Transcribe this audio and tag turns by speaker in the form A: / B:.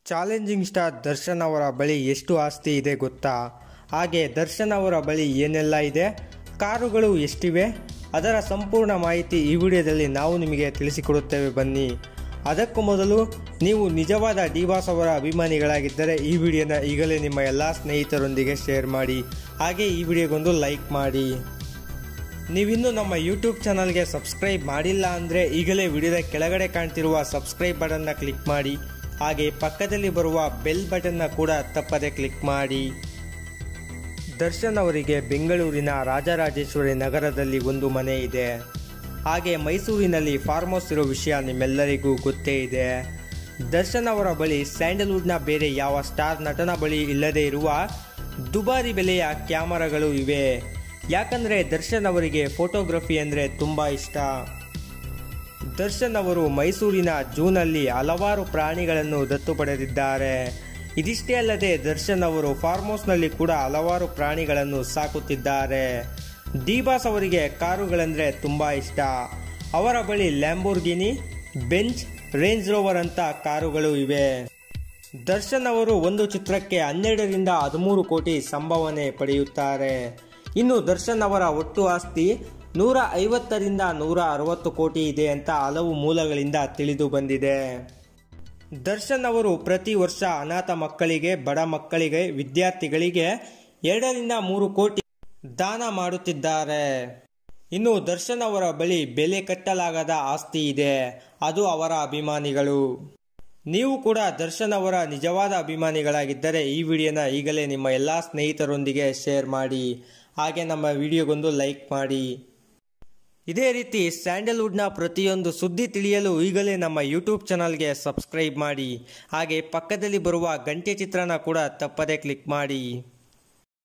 A: challenging star Darshan ಅವರ ಬಳಿ ಎಷ್ಟು ಆಸ್ತಿ ಇದೆ ಗೊತ್ತಾ ಹಾಗೆ ದರ್ಶನ್ ಅವರ ಬಳಿ ಏನೆಲ್ಲ ಇದೆ ಕಾರುಗಳು ಎಷ್ಟಿವೆ ಅದರ ಸಂಪೂರ್ಣ ಮಾಹಿತಿ ಈ ವಿಡಿಯೋದಲ್ಲಿ ನಾವು ನಿಮಗೆ ತಿಳಿಸಿಕೊಡುತ್ತೇವೆ ಬನ್ನಿ ಅದಕ್ಕೂ ಮೊದಲು ನೀವು ನಿಜವಾದ ಡಿವಾಸ್ ಅವರ ಅಭಿಮಾನಿಗಳಾಗಿದ್ದರೆ ಈ ವಿಡಿಯೋನ ಈಗಲೇ ನಿಮ್ಮ ಎಲ್ಲ ಸ್ನೇಹಿತರೊಂದಿಗೆ ಶೇರ್ ಮಾಡಿ ಹಾಗೆ ಈ ವಿಡಿಯೋಗೊಂದು ಲೈಕ್ ಮಾಡಿ ನೀವಿನ್ನೂ ನಮ್ಮ ಯೂಟ್ಯೂಬ್ ಚಾನಲ್ಗೆ ಸಬ್ಸ್ಕ್ರೈಬ್ ಮಾಡಿಲ್ಲ ಅಂದರೆ ಈಗಲೇ ವಿಡಿಯೋದ ಕೆಳಗಡೆ ಕಾಣ್ತಿರುವ ಸಬ್ಸ್ಕ್ರೈಬ್ ಬಟನ್ನ ಕ್ಲಿಕ್ ಮಾಡಿ ಹಾಗೆ ಪಕ್ಕದಲ್ಲಿ ಬರುವ ಬೆಲ್ ಬಟನ್ನ ಕೂಡ ತಪ್ಪದೆ ಕ್ಲಿಕ್ ಮಾಡಿ ದರ್ಶನ್ ಅವರಿಗೆ ಬೆಂಗಳೂರಿನ ರಾಜರಾಜೇಶ್ವರಿ ನಗರದಲ್ಲಿ ಒಂದು ಮನೆ ಇದೆ ಹಾಗೆ ಮೈಸೂರಿನಲ್ಲಿ ಫಾರ್ಮ್ ಹೌಸ್ ಇರೋ ವಿಷಯ ನಿಮ್ಮೆಲ್ಲರಿಗೂ ಗೊತ್ತೇ ಇದೆ ದರ್ಶನ್ ಅವರ ಬಳಿ ಸ್ಯಾಂಡಲ್ವುಡ್ನ ಬೇರೆ ಯಾವ ಸ್ಟಾರ್ ನಟನ ಬಳಿ ಇಲ್ಲದೆ ಇರುವ ದುಬಾರಿ ಬೆಲೆಯ ಕ್ಯಾಮರಾಗಳು ಇವೆ ಯಾಕಂದರೆ ದರ್ಶನ್ ಅವರಿಗೆ ಫೋಟೋಗ್ರಫಿ ಅಂದರೆ ತುಂಬ ಇಷ್ಟ ದರ್ಶನ್ ಅವರು ಮೈಸೂರಿನ ಜೂನಲ್ಲಿ ಹಲವಾರು ಪ್ರಾಣಿಗಳನ್ನು ದತ್ತು ಪಡೆದಿದ್ದಾರೆ ಇದಿಷ್ಟೇ ಅಲ್ಲದೆ ದರ್ಶನ್ ಅವರು ಫಾರ್ಮ್ ಹೌಸ್ನಲ್ಲಿ ಕೂಡ ಹಲವಾರು ಪ್ರಾಣಿಗಳನ್ನು ಸಾಕುತ್ತಿದ್ದಾರೆ ಡಿಬಾಸ್ ಅವರಿಗೆ ಕಾರುಗಳೆಂದರೆ ತುಂಬ ಇಷ್ಟ ಅವರ ಬಳಿ ಲ್ಯಾಂಬೋರ್ಗಿನಿ ಬೆಂಚ್ ರೇಂಜ್ ರೋವರ್ ಅಂತ ಕಾರುಗಳು ಇವೆ ದರ್ಶನ್ ಅವರು ಒಂದು ಚಿತ್ರಕ್ಕೆ ಹನ್ನೆರಡರಿಂದ ಹದಿಮೂರು ಕೋಟಿ ಸಂಭಾವನೆ ಪಡೆಯುತ್ತಾರೆ ಇನ್ನು ದರ್ಶನ್ ಅವರ ಒಟ್ಟು ಆಸ್ತಿ ನೂರ ಐವತ್ತರಿಂದ ನೂರ ಅರವತ್ತು ಕೋಟಿ ಇದೆ ಅಂತ ಹಲವು ಮೂಲಗಳಿಂದ ತಿಳಿದು ಬಂದಿದೆ ದರ್ಶನ್ ಅವರು ಪ್ರತಿ ವರ್ಷ ಅನಾಥ ಮಕ್ಕಳಿಗೆ ಬಡ ಮಕ್ಕಳಿಗೆ ವಿದ್ಯಾರ್ಥಿಗಳಿಗೆ ಎರಡರಿಂದ ಮೂರು ಕೋಟಿ ದಾನ ಮಾಡುತ್ತಿದ್ದಾರೆ ಇನ್ನು ದರ್ಶನ್ ಅವರ ಬಳಿ ಬೆಲೆ ಕಟ್ಟಲಾಗದ ಆಸ್ತಿ ಇದೆ ಅದು ಅವರ ಅಭಿಮಾನಿಗಳು ನೀವು ಕೂಡ ದರ್ಶನ್ ಅವರ ನಿಜವಾದ ಅಭಿಮಾನಿಗಳಾಗಿದ್ದರೆ ಈ ವಿಡಿಯೋನ ಈಗಲೇ ನಿಮ್ಮ ಎಲ್ಲ ಸ್ನೇಹಿತರೊಂದಿಗೆ ಶೇರ್ ಮಾಡಿ ಹಾಗೆ ನಮ್ಮ ವಿಡಿಯೋಗೊಂದು ಲೈಕ್ ಮಾಡಿ ಇದೇ ರೀತಿ ಸ್ಯಾಂಡಲ್ವುಡ್ನ ಪ್ರತಿಯೊಂದು ಸುದ್ದಿ ತಿಳಿಯಲು ಈಗಲೇ ನಮ್ಮ ಯೂಟ್ಯೂಬ್ ಚಾನಲ್ಗೆ ಸಬ್ಸ್ಕ್ರೈಬ್ ಮಾಡಿ ಹಾಗೆ ಪಕ್ಕದಲ್ಲಿ ಬರುವ ಗಂಟೆ ಚಿತ್ರನ ಕೂಡ ತಪ್ಪದೇ ಕ್ಲಿಕ್ ಮಾಡಿ